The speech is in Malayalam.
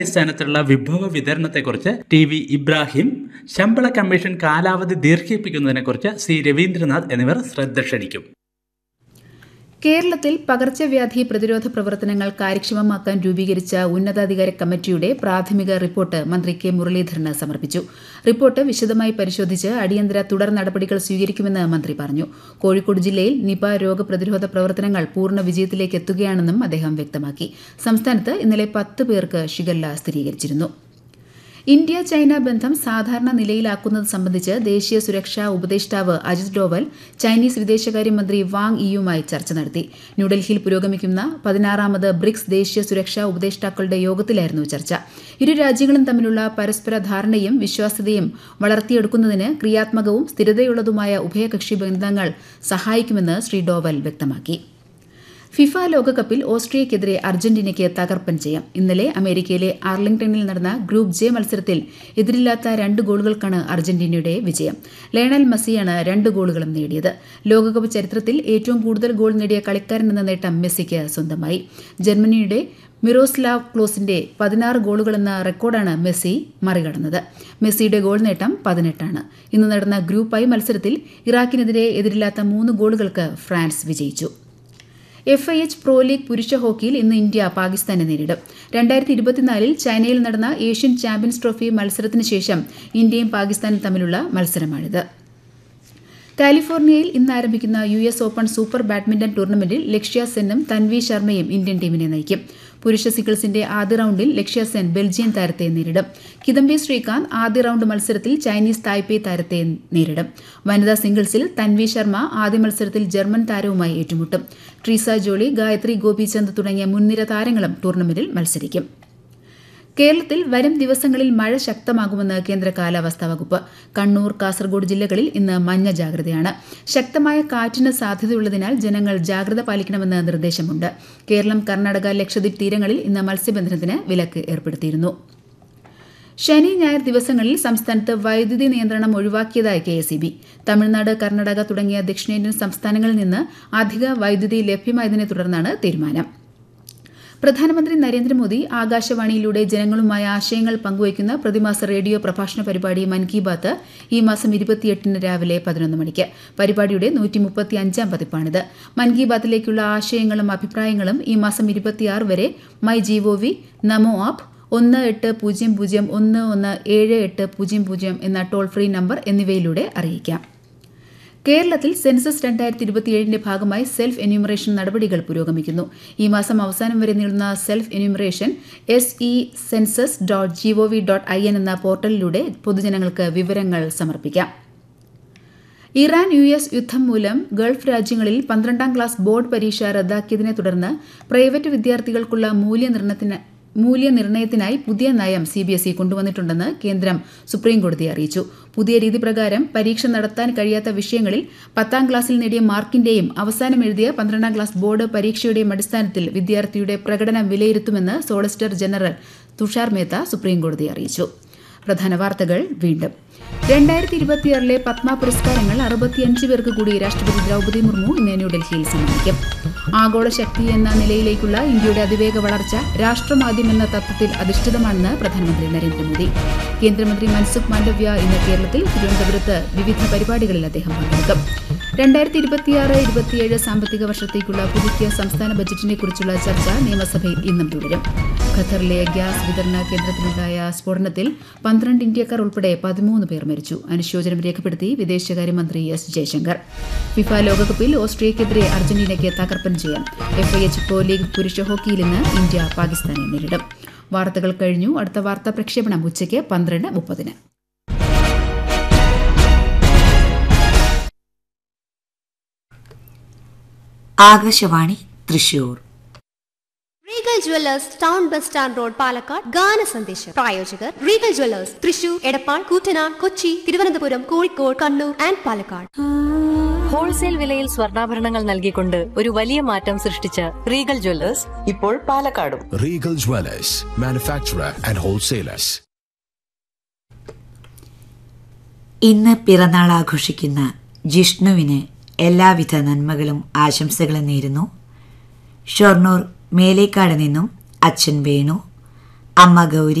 അടിസ്ഥാനത്തിലുള്ള വിഭവ വിതരണത്തെക്കുറിച്ച് ടി വി ഇബ്രാഹിം ശമ്പള കമ്മീഷൻ കാലാവധി ദീർഘിപ്പിക്കുന്നതിനെക്കുറിച്ച് സി രവീന്ദ്രനാഥ് എന്നിവർ ശ്രദ്ധ ക്ഷണിക്കും കേരളത്തിൽ പകർച്ചവ്യാധി പ്രതിരോധ പ്രവർത്തനങ്ങൾ കാര്യക്ഷമമാക്കാൻ രൂപീകരിച്ച ഉന്നതാധികാര കമ്മിറ്റിയുടെ പ്രാഥമിക റിപ്പോർട്ട് മന്ത്രി കെ മുരളീധരന് സമർപ്പിച്ചു റിപ്പോർട്ട് വിശദമായി പരിശോധിച്ച് അടിയന്തര തുടർ നടപടികൾ സ്വീകരിക്കുമെന്ന് മന്ത്രി പറഞ്ഞു കോഴിക്കോട് ജില്ലയിൽ നിപ രോഗപ്രതിരോധ പ്രവർത്തനങ്ങൾ പൂർണ്ണ വിജയത്തിലേക്ക് എത്തുകയാണെന്നും അദ്ദേഹം വ്യക്തമാക്കി സംസ്ഥാനത്ത് ഇന്നലെ പത്ത് പേർക്ക് ഷിഗല്ല സ്ഥിരീകരിച്ചിരുന്നു ഇന്ത്യ ചൈന ബന്ധം സാധാരണ നിലയിലാക്കുന്നത് സംബന്ധിച്ച് ദേശീയ സുരക്ഷാ ഉപദേഷ്ടാവ് അജിത് ഡോവൽ ചൈനീസ് വിദേശകാര്യമന്ത്രി വാങ് ഇയുമായി ചർച്ച നടത്തി ന്യൂഡൽഹിയിൽ പുരോഗമിക്കുന്ന പതിനാറാമത് ബ്രിക്സ് ദേശീയ സുരക്ഷാ ഉപദേഷ്ടാക്കളുടെ യോഗത്തിലായിരുന്നു ചർച്ച ഇരു രാജ്യങ്ങളും തമ്മിലുള്ള പരസ്പര ധാരണയും വിശ്വാസ്യതയും വളർത്തിയെടുക്കുന്നതിന് ക്രിയാത്മകവും സ്ഥിരതയുള്ളതുമായ ഉഭയകക്ഷി ബന്ധങ്ങൾ സഹായിക്കുമെന്ന് ശ്രീ ഡോവൽ വ്യക്തമാക്കി ഫിഫ ലോകകപ്പിൽ ഓസ്ട്രിയയ്ക്കെതിരെ അർജന്റീനയ്ക്ക് തകർപ്പൻ ജയം ഇന്നലെ അമേരിക്കയിലെ ആർലിംഗ്ടണിൽ നടന്ന ഗ്രൂപ്പ് ജെ മത്സരത്തിൽ എതിരില്ലാത്ത രണ്ട് ഗോളുകൾക്കാണ് അർജന്റീനയുടെ വിജയം ലയണൽ മെസ്സിയാണ് രണ്ട് ഗോളുകളും നേടിയത് ലോകകപ്പ് ചരിത്രത്തിൽ ഏറ്റവും കൂടുതൽ ഗോൾ നേടിയ കളിക്കാരൻ എന്ന നേട്ടം മെസ്സിക്ക് സ്വന്തമായി ജർമ്മനിയുടെ മിറോസ്ലാവ് ക്ലോസിന്റെ പതിനാറ് ഗോളുകളെന്ന റെക്കോർഡാണ് മെസ്സി മറികടന്നത് മെസ്സിയുടെ ഗോൾ നേട്ടം പതിനെട്ടാണ് ഇന്ന് നടന്ന ഗ്രൂപ്പ് ഐ മത്സരത്തിൽ ഇറാഖിനെതിരെ എതിരില്ലാത്ത മൂന്ന് ഗോളുകൾക്ക് ഫ്രാൻസ് വിജയിച്ചു F I H pro league പുരുഷ ഹോക്കിയിൽ ഇന്ന് ഇന്ത്യ പാകിസ്ഥാനെ നേരിടും രണ്ടായിരത്തി ഇരുപത്തിനാലിൽ ചൈനയിൽ നടന്ന ഏഷ്യൻ ചാമ്പ്യൻസ് ട്രോഫി മത്സരത്തിന് ശേഷം ഇന്ത്യയും പാകിസ്ഥാനും തമ്മിലുള്ള മത്സരമാണിത് കാലിഫോർണിയയിൽ ഇന്ന് ആരംഭിക്കുന്ന U S open super badminton ടൂർണമെന്റിൽ ലക്ഷ്യ സെന്നും തൻവി ശർമ്മയും ഇന്ത്യൻ ടീമിനെ നയിക്കും പുരുഷ സിംഗിൾസിന്റെ ആദ്യ റൌണ്ടിൽ ലക്ഷ്യ സെൻ ബെൽജിയം താരത്തെ നേരിടും കിദംബി ശ്രീകാന്ത് ആദ്യ റൌണ്ട് മത്സരത്തിൽ ചൈനീസ് തായ്പേ താരത്തെ നേരിടും വനിതാ സിംഗിൾസിൽ തൻവി ശർമ്മ ആദ്യ മത്സരത്തിൽ ജർമ്മൻ താരവുമായി ഏറ്റുമുട്ടും ട്രീസ ജോളി ഗായത്രി ഗോപിചന്ദ് തുടങ്ങിയ മുൻനിര താരങ്ങളും ടൂർണമെന്റിൽ മത്സരിക്കും കേരളത്തിൽ വരും ദിവസങ്ങളിൽ മഴ ശക്തമാകുമെന്ന് കേന്ദ്ര കാലാവസ്ഥാ വകുപ്പ് കണ്ണൂർ കാസർഗോഡ് ജില്ലകളിൽ ഇന്ന് മഞ്ഞ ജാഗ്രതയാണ് ശക്തമായ കാറ്റിന് സാധ്യതയുള്ളതിനാൽ ജനങ്ങൾ ജാഗ്രത പാലിക്കണമെന്ന് നിർദ്ദേശമുണ്ട് കേരളം കർണാടക ലക്ഷദ്വീപ് തീരങ്ങളിൽ ഇന്ന് മത്സ്യബന്ധനത്തിന് വിലക്ക് ഏർപ്പെടുത്തിയിരുന്നു ശനി ഞായർ ദിവസങ്ങളിൽ സംസ്ഥാനത്ത് വൈദ്യുതി നിയന്ത്രണം ഒഴിവാക്കിയതായി കെ എസ് തമിഴ്നാട് കർണാടക തുടങ്ങിയ ദക്ഷിണേന്ത്യൻ സംസ്ഥാനങ്ങളിൽ നിന്ന് അധിക വൈദ്യുതി ലഭ്യമായതിനെ തുടർന്നാണ് തീരുമാനം പ്രധാനമന്ത്രി നരേന്ദ്രമോദി ആകാശവാണിയിലൂടെ ജനങ്ങളുമായി ആശയങ്ങൾ പങ്കുവയ്ക്കുന്ന പ്രതിമാസ റേഡിയോ പ്രഭാഷണ പരിപാടി മൻ കി ബാത്ത് ഈ മാസം ഇരുപത്തിയെട്ടിന് രാവിലെ പതിനൊന്ന് മണിക്ക് പരിപാടിയുടെ നൂറ്റി മുപ്പത്തി അഞ്ചാം പതിപ്പാണിത് മൻ കി ബാത്തിലേക്കുള്ള ആശയങ്ങളും അഭിപ്രായങ്ങളും ഈ മാസം ഇരുപത്തിയാറ് വരെ മൈ ജിഒവി നമോ ആപ്പ് ഒന്ന് എട്ട് പൂജ്യം പൂജ്യം ഒന്ന് ഒന്ന് ഏഴ് എട്ട് പൂജ്യം പൂജ്യം എന്ന ടോൾ ഫ്രീ നമ്പർ എന്നിവയിലൂടെ അറിയിക്കാം കേരളത്തിൽ സെൻസസ് രണ്ടായിരത്തി ഇരുപത്തിയേഴിന്റെ ഭാഗമായി സെൽഫ് എന്യൂമറേഷൻ നടപടികൾ പുരോഗമിക്കുന്നു ഈ മാസം അവസാനം വരെ നീളുന്ന self enumeration S E census dot G O V dot I N എന്ന പോർട്ടലിലൂടെ പൊതുജനങ്ങൾക്ക് വിവരങ്ങൾ സമർപ്പിക്കാം ഇറാൻ യു എസ് യുദ്ധം മൂലം ഗൾഫ് രാജ്യങ്ങളിൽ പന്ത്രണ്ടാം ക്ലാസ് ബോർഡ് പരീക്ഷ റദ്ദാക്കിയതിനെ തുടർന്ന് പ്രൈവറ്റ് വിദ്യാർത്ഥികൾക്കുള്ള മൂല്യനിർണ്ണയത്തിന് മൂല്യനിർണ്ണയത്തിനായി പുതിയ നയം സി ബി എസ് ഇ കൊണ്ടുവന്നിട്ടുണ്ടെന്ന് കേന്ദ്രം സുപ്രീംകോടതിയെ അറിയിച്ചു പുതിയ രീതി പ്രകാരം പരീക്ഷ നടത്താൻ കഴിയാത്ത വിഷയങ്ങളിൽ പത്താം ക്ലാസ്സിൽ നേടിയ മാർക്കിന്റെയും അവസാനം എഴുതിയ പന്ത്രണ്ടാം ക്ലാസ് ബോർഡ് പരീക്ഷയുടെയും അടിസ്ഥാനത്തിൽ വിദ്യാർത്ഥിയുടെ പ്രകടനം വിലയിരുത്തുമെന്ന് സോളിസിറ്റർ ജനറൽ തുഷാർ മേത്ത സുപ്രീംകോടതിയെ അറിയിച്ചു പ്രധാന വാർത്തകൾ വീണ്ടും രണ്ടായിരത്തി ഇരുപത്തിയാറിലെ പത്മ പുരസ്കാരങ്ങൾ അറുപത്തിയഞ്ച് പേർക്ക് കൂടി രാഷ്ട്രപതി ദ്രൗപദി മുർമു ഇന്ന് ന്യൂഡൽഹിയിൽ സമ്മാനിക്കും ആഗോള ശക്തി എന്ന നിലയിലേക്കുള്ള ഇന്ത്യയുടെ അതിവേഗ വളർച്ച രാഷ്ട്രമാദ്യം എന്ന തത്വത്തിൽ അധിഷ്ഠിതമാണെന്ന് പ്രധാനമന്ത്രി നരേന്ദ്രമോദി കേന്ദ്രമന്ത്രി മൻസുഖ് മാണ്ഡവ്യ ഇന്ന് കേരളത്തിൽ തിരുവനന്തപുരത്ത് വിവിധ പരിപാടികളിൽ അദ്ദേഹം പങ്കെടുക്കും രണ്ടായിരത്തി ഇരുപത്തിയാറ് ഇരുപത്തിയേഴ് സാമ്പത്തിക വർഷത്തേക്കുള്ള പുതുക്കിയ സംസ്ഥാന ബജറ്റിനെ കുറിച്ചുള്ള ചർച്ച നിയമസഭയിൽ ഇന്നും തുടരും ഖത്തറിലെ ഗ്യാസ് വിതരണ കേന്ദ്രത്തിലുണ്ടായ സ്ഫോടനത്തിൽ പന്ത്രണ്ട് ഇന്ത്യക്കാർ ഉൾപ്പെടെ പതിമൂന്ന് പേർ മരിച്ചു അനുശോചനം രേഖപ്പെടുത്തി വിദേശകാര്യമന്ത്രി എസ് ജയശങ്കർ ഫിഫ ലോകകപ്പിൽ ഓസ്ട്രിയയ്ക്കെതിരെ അർജന്റീനയ്ക്ക് തകർപ്പൻ ജയം F I H pro league പുരുഷ ഹോക്കിയിൽ ഇന്ന് ഇന്ത്യ പാകിസ്ഥാനെ നേരിടും വാർത്തകൾ കഴിഞ്ഞു അടുത്ത വാർത്താ പ്രക്ഷേപണം ഉച്ചയ്ക്ക് പന്ത്രണ്ട് മുപ്പതിന് Akashvani Thrissur Regal jewellers town bus stand road Palakkad ഗാന സന്ദേശം പ്രായോജകർ Regal jewellers Thrissur Edappal Koottanad Kochi Thiruvananthapuram Kozhikode Kannur and Palakkad wholesale വിലയിൽ സ്വർണ്ണാഭരണങ്ങൾ നൽകിക്കൊണ്ട് ഒരു വലിയ മാറ്റം സൃഷ്ടിച്ച റീഗൽ ജ്വല്ലേഴ്സ് ഇപ്പോൾ പാലക്കാടും Regal Dwellers, manufacturer and wholesalers. ഇന്ന് പിറന്നാൾ ആഘോഷിക്കുന്ന ജിഷ്ണുവിന് എല്ലാവിധ നന്മകളും ആശംസകളും നേരുന്നു ഷൊർണൂർ മേലേക്കാട് നിന്നും അച്ഛൻ വേണു അമ്മ ഗൗരി